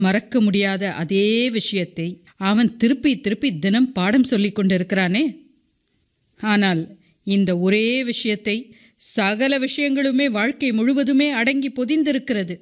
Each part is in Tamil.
மறக்க முடியாத அதே விஷயத்தை அவன் திருப்பி திருப்பி தினம் பாடம் சொல்லிக் கொண்டிருக்கிறானே ஆனால் இந்த ஒரே விஷயத்தை சகல விஷயங்களுமே வாழ்க்கை முழுவதுமே அடங்கி பொதிந்திருக்கிறது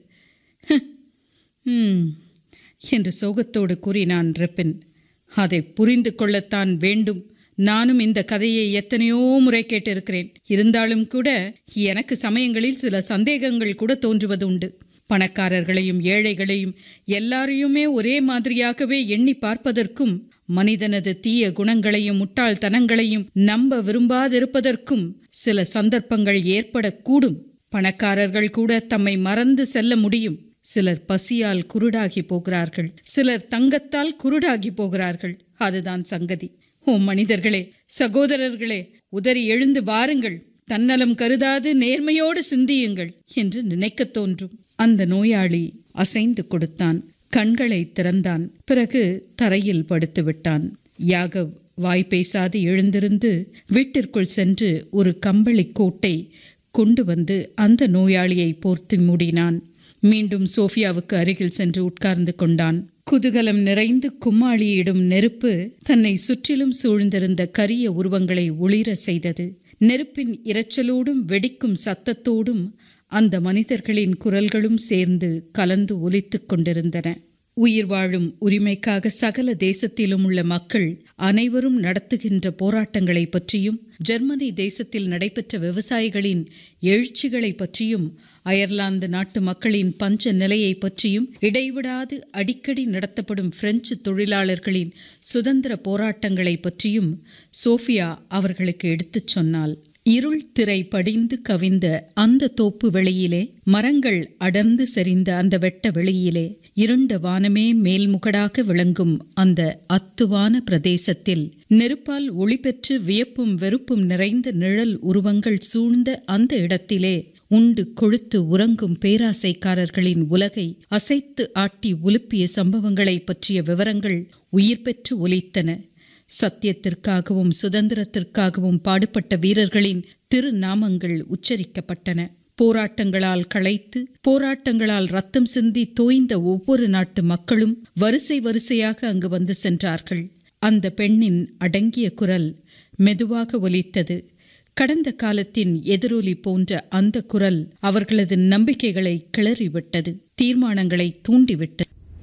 "ஹம்," என்று சோகத்தோடு கூறினான் ரெப்பின் அதை புரிந்து கொள்ளத்தான் வேண்டும் நானும் இந்த கதையை எத்தனையோ முறை கேட்டிருக்கிறேன் இருந்தாலும் கூட எனக்கு சமயங்களில் சில சந்தேகங்கள் கூட தோன்றுவது உண்டு பணக்காரர்களையும் ஏழைகளையும் எல்லாரையுமே ஒரே மாதிரியாகவே எண்ணி பார்ப்பதற்கும் மனிதனது தீய குணங்களையும் முட்டாள்தனங்களையும் நம்ப விரும்பாதிருப்பதற்கும் சில சந்தர்ப்பங்கள் ஏற்படக்கூடும் பணக்காரர்கள் கூட தம்மை மறந்து செல்ல முடியும் சிலர் பசியால் குருடாகி போகிறார்கள் சிலர் தங்கத்தால் குருடாகி போகிறார்கள் அதுதான் சங்கதி ஓ மனிதர்களே சகோதரர்களே உதறி எழுந்து வாருங்கள் தன்னலம் கருதாது நேர்மையோடு சிந்தியுங்கள் என்று நினைக்கத் தோன்றும் அந்த நோயாளி அசைந்து கொடுத்தான் கண்களை திறந்தான் பிறகு தரையில் படுத்து விட்டான் யாகவ் வாய் பேசாது எழுந்திருந்து வீட்டிற்குள் சென்று ஒரு கம்பளி கோட்டை கொண்டு வந்து அந்த நோயாளியை போர்த்து மூடினான் மீண்டும் சோஃபியாவுக்கு அருகில் சென்று உட்கார்ந்து கொண்டான் குதூகலம் நிறைந்து கும்மாளியிடும் நெருப்பு தன்னை சுற்றிலும் சூழ்ந்திருந்த கரிய உருவங்களை ஒளிர செய்தது நெருப்பின் இரைச்சலோடும் வெடிக்கும் சத்தத்தோடும் அந்த மனிதர்களின் குரல்களும் சேர்ந்து கலந்து ஒலித்துக் கொண்டிருந்தன உயிர் வாழும் உரிமைக்காக சகல தேசத்திலும் உள்ள மக்கள் அனைவரும் நடத்துகின்ற போராட்டங்களை பற்றியும் ஜெர்மனி தேசத்தில் நடைபெற்ற விவசாயிகளின் எழுச்சிகளை பற்றியும் அயர்லாந்து நாட்டு மக்களின் பஞ்ச நிலையை பற்றியும் இடைவிடாது அடிக்கடி நடத்தப்படும் பிரெஞ்சு தொழிலாளர்களின் சுதந்திர போராட்டங்களை பற்றியும் சோஃபியா அவர்களுக்கு எடுத்துச் சொன்னாள் இருள் திரை படிந்து கவிந்த அந்த தோப்பு வெளியிலே மரங்கள் அடர்ந்து செறிந்த அந்த வெட்ட வெளியிலே இருண்ட வானமே மேல்முகடாக விளங்கும் அந்த அத்துவான பிரதேசத்தில் நெருப்பால் ஒளி பெற்று வியப்பும் வெறுப்பும் நிறைந்த நிழல் உருவங்கள் சூழ்ந்த அந்த இடத்திலே உண்டு கொழுத்து உறங்கும் பேராசைக்காரர்களின் உலகை அசைத்து ஆட்டி உலுப்பிய சம்பவங்களை பற்றிய விவரங்கள் உயிர் பெற்று ஒலித்தன சத்தியத்திற்காகவும் சுதந்திரத்திற்காகவும் பாடுபட்ட வீரர்களின் திருநாமங்கள் உச்சரிக்கப்பட்டன போராட்டங்களால் களைத்து போராட்டங்களால் ரத்தம் சிந்தி தோய்ந்த ஒவ்வொரு நாட்டு மக்களும் வரிசை வரிசையாக அங்கு வந்து சென்றார்கள் அந்த பெண்ணின் அடங்கிய குரல் மெதுவாக ஒலித்தது கடந்த காலத்தின் எதிரொலி போன்ற அந்த குரல் அவர்களது நம்பிக்கைகளை கிளறிவிட்டது தீர்மானங்களை தூண்டிவிட்டது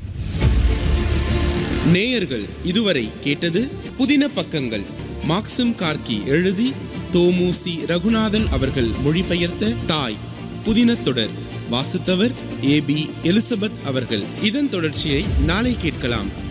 நேயர்கள் இதுவரை கேட்டது புதின பக்கங்கள் மாக்சிம் கார்கி எழுதி தோமுசி ரகுநாதன் அவர்கள் மொழிபெயர்த்த தாய் புதின தொடர் வாசித்தவர் ஏ பி எலிசபெத் அவர்கள் இதன் தொடர்ச்சியை நாளை கேட்கலாம்